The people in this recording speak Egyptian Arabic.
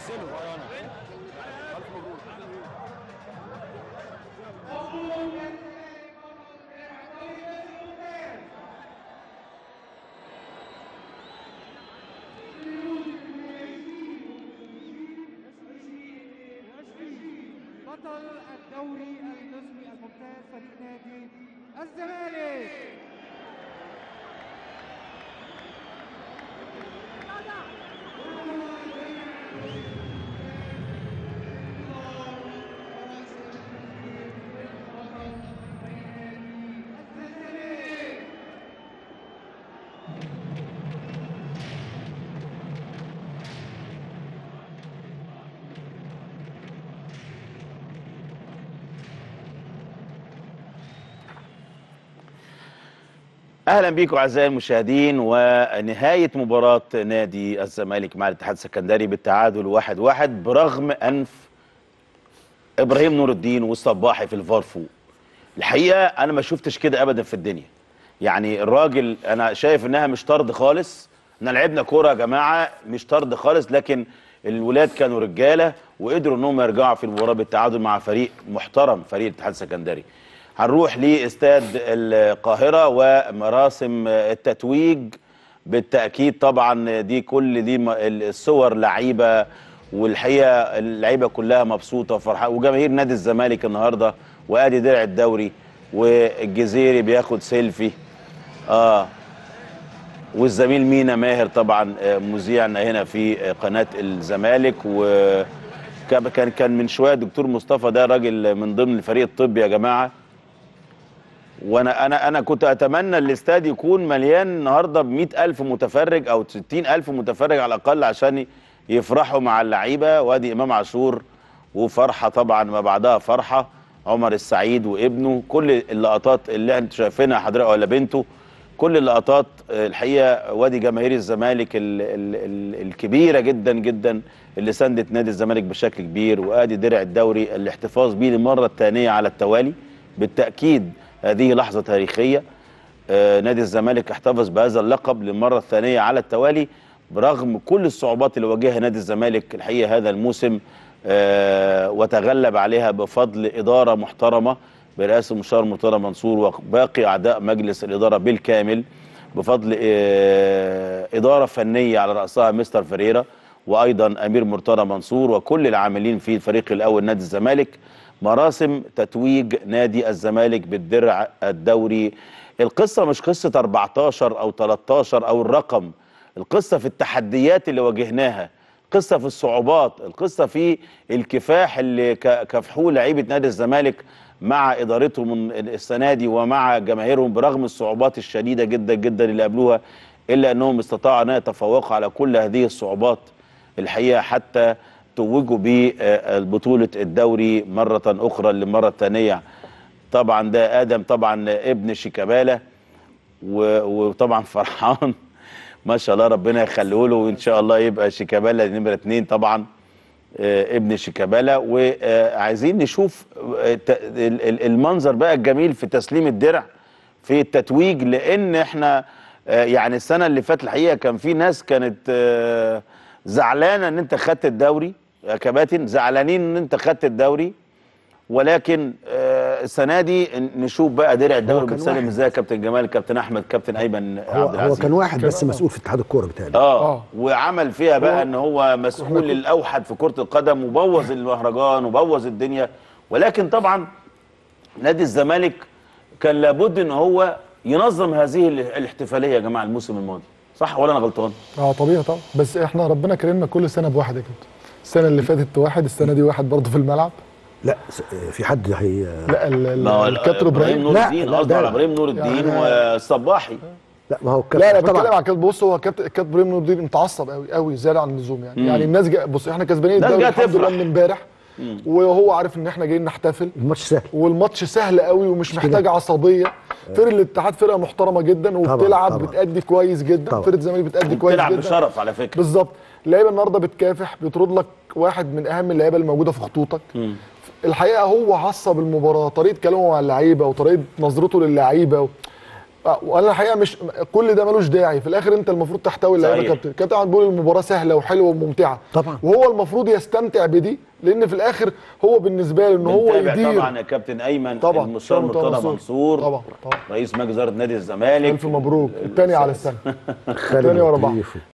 بطل الدوري المصري الممتاز فريق نادي الزمالك اهلا بيكم اعزائي المشاهدين ونهايه مباراه نادي الزمالك مع الاتحاد السكندري بالتعادل واحد واحد برغم انف ابراهيم نور الدين والصباحي في الفارفو الحقيقه انا ما شفتش كده ابدا في الدنيا يعني الراجل انا شايف انها مش طرد خالص احنا لعبنا كوره يا جماعه مش طرد خالص لكن الولاد كانوا رجاله وقدروا انهم يرجعوا في المباراه بالتعادل مع فريق محترم فريق الاتحاد السكندري هنروح لاستاد القاهره ومراسم التتويج بالتاكيد طبعا دي كل دي م- الصور لعيبه والحقيقه اللعيبه كلها مبسوطه وفرحانه وجماهير نادي الزمالك النهارده وادي درع الدوري والجزيري بياخد سيلفي اه والزميل مينا ماهر طبعا آه، مذيعنا هنا في آه، قناه الزمالك و كان كان كان من شويه الدكتور مصطفى ده راجل من ضمن الفريق الطبي يا جماعه وانا انا انا كنت اتمنى الاستاد يكون مليان النهارده ب ألف متفرج او 60000 متفرج على الاقل عشان يفرحوا مع اللعيبه وادي امام عاشور وفرحه طبعا ما بعدها فرحه عمر السعيد وابنه كل اللقطات اللي انتوا شايفينها حضرتك ولا بنته كل اللقطات آه، الحقيقه وادي جماهير الزمالك ال ال ال الكبيره جدا جدا اللي ساندت نادي الزمالك بشكل كبير وادي درع الدوري الاحتفاظ بيه للمره الثانيه على التوالي بالتاكيد هذه لحظه تاريخيه آه، نادي الزمالك احتفظ بهذا اللقب للمره الثانيه على التوالي برغم كل الصعوبات اللي واجهها نادي الزمالك الحقيقه هذا الموسم آه، وتغلب عليها بفضل اداره محترمه برئاسه المستشار مرتضى منصور وباقي اعضاء مجلس الاداره بالكامل بفضل آه، اداره فنيه على راسها مستر فريرا وايضا امير مرتضى منصور وكل العاملين في الفريق الاول نادي الزمالك مراسم تتويج نادي الزمالك بالدرع الدوري القصه مش قصه 14 او 13 او الرقم القصه في التحديات اللي واجهناها قصه في الصعوبات القصه في الكفاح اللي ك- كافحوه لعيبه نادي الزمالك مع ادارتهم من السنه دي ومع جماهيرهم برغم الصعوبات الشديده جدا جدا اللي قابلوها الا انهم استطاعوا ان يتفوقوا على كل هذه الصعوبات الحقيقه حتى توجوا ببطوله الدوري مره اخرى للمره الثانيه طبعا ده ادم طبعا ابن شيكابالا و- وطبعا فرحان ما شاء الله ربنا يخليه له وان شاء الله يبقى شيكابالا نمره اتنين طبعا آه، ابن شيكابالا وعايزين نشوف آه، ت- ال- ال- المنظر بقى الجميل في تسليم الدرع في التتويج لان احنا آه، يعني السنه اللي فاتت الحقيقه كان في ناس كانت آه، زعلانه ان انت خدت الدوري يا كباتن زعلانين ان انت خدت الدوري ولكن آه، السنه دي نشوف بقى درع الدوري كان بتسلم واحد. ازاي يا كابتن جمال كابتن احمد كابتن ايمن هو, عبد هو العزيز كان واحد بس مسؤول في اتحاد الكوره بتاعي اه آه. وعمل فيها بقى ان هو مسؤول الاوحد في كره القدم وبوظ المهرجان وبوظ الدنيا ولكن طبعا نادي الزمالك كان لابد ان هو ينظم هذه ال- الاحتفاليه يا جماعه الموسم الماضي صح ولا انا غلطان اه طبيعي طبعا بس احنا ربنا كرمنا كل سنه بواحد يا كابتن السنه اللي فاتت واحد السنه دي واحد برضه في الملعب لا س- في حد هي لا ال- ال- ما هو الكابتن ابراهيم نور لا، الدين لا، قصدي ده- على ابراهيم نور الدين يعني- والصباحي لا ما هو لا انا طبعاً. بتكلم على كابتن بص هو كابتن الكابتن ابراهيم نور الدين متعصب قوي قوي زياده عن اللزوم يعني مم. يعني الناس جا بص احنا كسبانين الناس الدوري جاية الحمد لله تفرح. من امبارح وهو عارف ان احنا جايين نحتفل الماتش سهل والماتش سهل قوي ومش محتاج عصبيه فرقه الاتحاد فرقه محترمه جدا وبتلعب طبعاً. بتأدي كويس جدا طبعاً. فرقه الزمالك بتأدي كويس بتلعب جدا بشرف على فكره بالظبط اللعيبه النهارده بتكافح بيطرد لك واحد من اهم اللعيبه اللي موجوده في خطوطك مم. الحقيقه هو عصب المباراه طريقه كلامه مع اللعيبه وطريقه نظرته للعيبه و... آه، وانا الحقيقه مش كل ده ملوش داعي في الاخر انت المفروض تحتوي اللعيبه صحيح. كابتن كابتن عم بيقول المباراه سهله وحلوه وممتعه طبعا. وهو المفروض يستمتع بدي لان في الاخر هو بالنسبه له ان هو بنتابع يدير طبعا يا كابتن ايمن طبعا. المستشار مرتضى مرتضى منصور. منصور طبعا، طبعا. رئيس مجلس اداره نادي الزمالك الف مبروك الثاني على السنه خالد تاني ورا بعض. لطيف